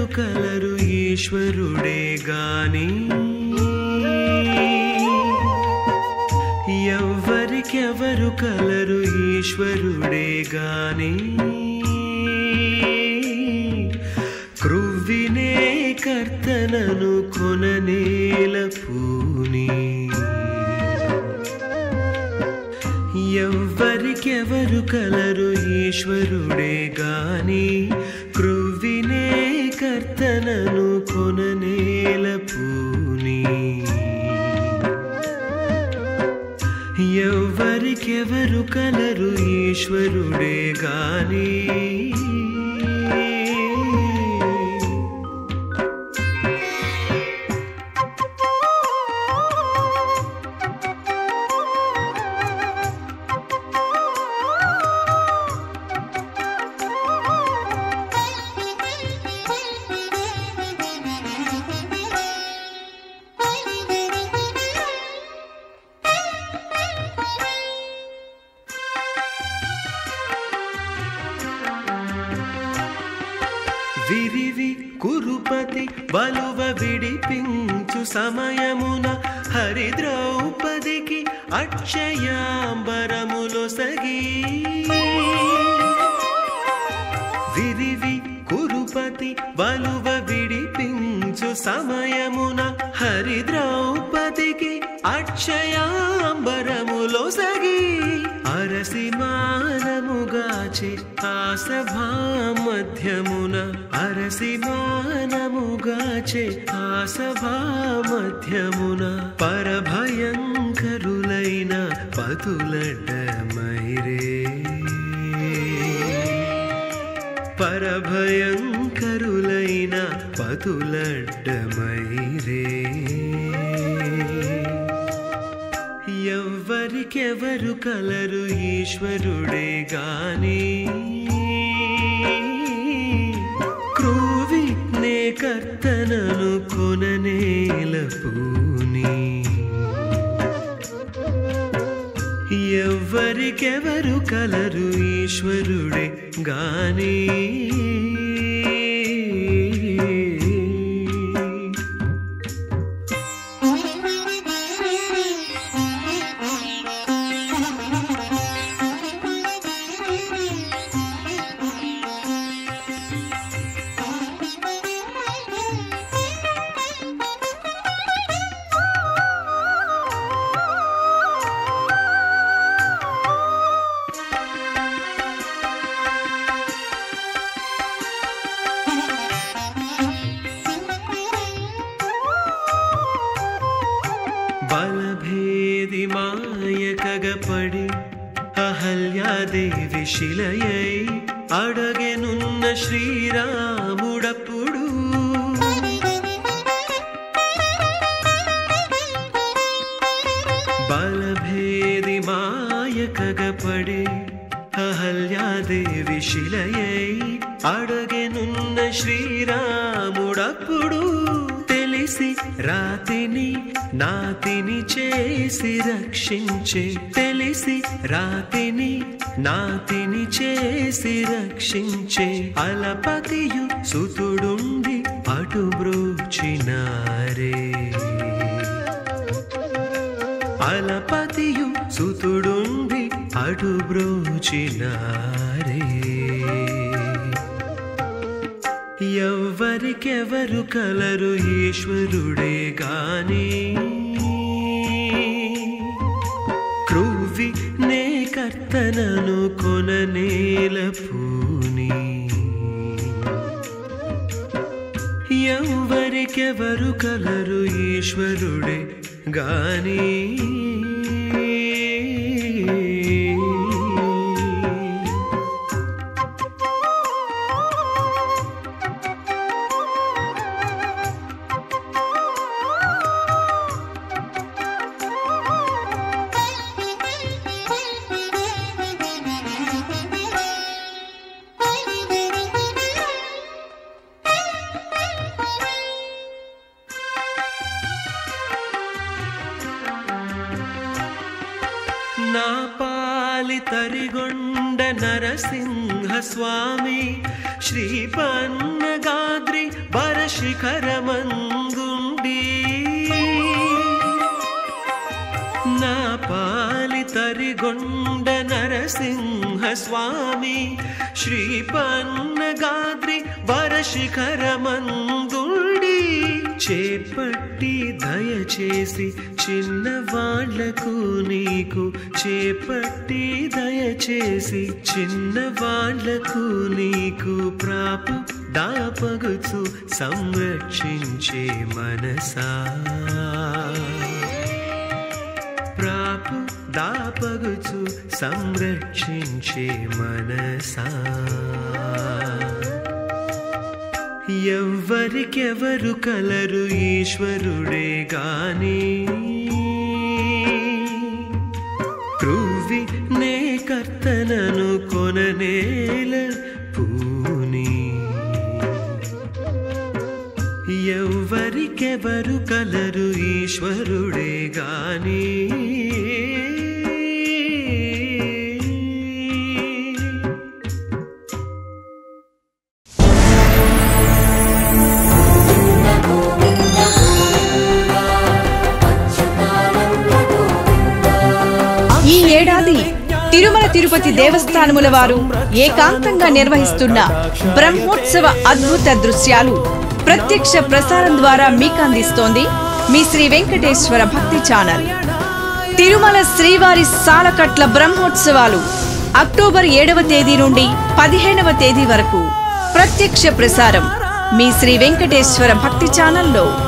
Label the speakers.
Speaker 1: colour ఈశ్వరుడే గాని ఎవ్వరికెవరు colour ఈశ్వరుడే గాని క్రువ్వినే కర్తనను కొననేల పూని ఎవ్వరికెవరు కలరు ఈశ్వరుడే గాని క్రువ్వినే కర్తనను కొననేల పూని ఎవ్వరికెవరు కలరు ఈశ్వరుడే గాని విరివి కురుపతి బలువ విడిపించు సమయమున హరి ద్రౌపదికి అక్షయాంబరములో సగి విరివి కురుపతి బలువ విడిపించు సమయమున హరి ద్రౌపదికి అక్షయాంబరములో సగి అరసి మానముగాచి ఆ సభా మధ్యమున అరసి మానముగాచే ఆ సభా మధ్యమున పరభయంకరులైన పతులడ్డమైరే పరభయంకరులైన పతులడ్డమైరే ఎవ్వరికెవరు కలరు ఈశ్వరుడే గాని క్రూవి నే కర్తనను కొననేల పూని ఎవ్వరికెవరు కలరు ఈశ్వరుడే గాని బలభేది మాయకగపడి అహల్యాదేవి శిలయై అడగెనున్న శ్రీరాముడప్పుడు బలభేది మాయకగపడి అహల్యాదేవి శిలయై అడగెనున్న శ్రీరాముడప్పుడు తెలిసి రాతిని నాతిని చేసి రక్షించే తెలిసి రాతిని నాతిని చేసి రక్షించే అలపతియు సుతుడుండి అటు బ్రోచినారే అలపతియు సుతుడుండి అటు బ్రోచినారే ఎవ్వరికెవరు కలరు ఈశ్వరుడే గాని క్రువ్వి నే కర్తనను కొననేల పూని ఎవ్వరికెవరు కలరు ఈశ్వరుడే గాని నా పాలి తరిగొండ నరసింహ స్వామి శ్రీ పన్నగాద్రి గాద్రి బరశిఖరమందుండి నా పాలి తరిగొండ నరసింహ స్వామి శ్రీపన్న గాద్రి వరశిఖరమందుండి చేపట్టి దయచేసి చిన్నవాళ్లకు నీకు చేపట్టి దయచేసి చిన్నవాళ్లకు నీకు ప్రాపు దాపగుచు సంరక్షించే మనసా ప్రాపు దాపగుచు సంరక్షించే మనసా ఎవ్వరికెవరు కలరు ఈశ్వరుడే గాని క్రూవి నే కర్తనను కొననేల పూని ఎవ్వరికెవరు కలరు ఈశ్వరుడే గాని
Speaker 2: ఈ ఏడాది తిరుమల తిరుపతి దేవస్థానముల వారు ఏకాంతంగా నిర్వహిస్తున్న బ్రహ్మోత్సవ అద్భుత దృశ్యాలు ప్రత్యక్ష ప్రసారం ద్వారా మీకు అందిస్తోంది మీ శ్రీ వెంకటేశ్వర భక్తి ఛానల్ తిరుమల శ్రీవారి సాలకట్ల బ్రహ్మోత్సవాలు అక్టోబర్ ఏడవ తేదీ నుండి పదిహేనవ తేదీ వరకు ప్రత్యక్ష ప్రసారం మీ శ్రీ వెంకటేశ్వర భక్తి ఛానల్లో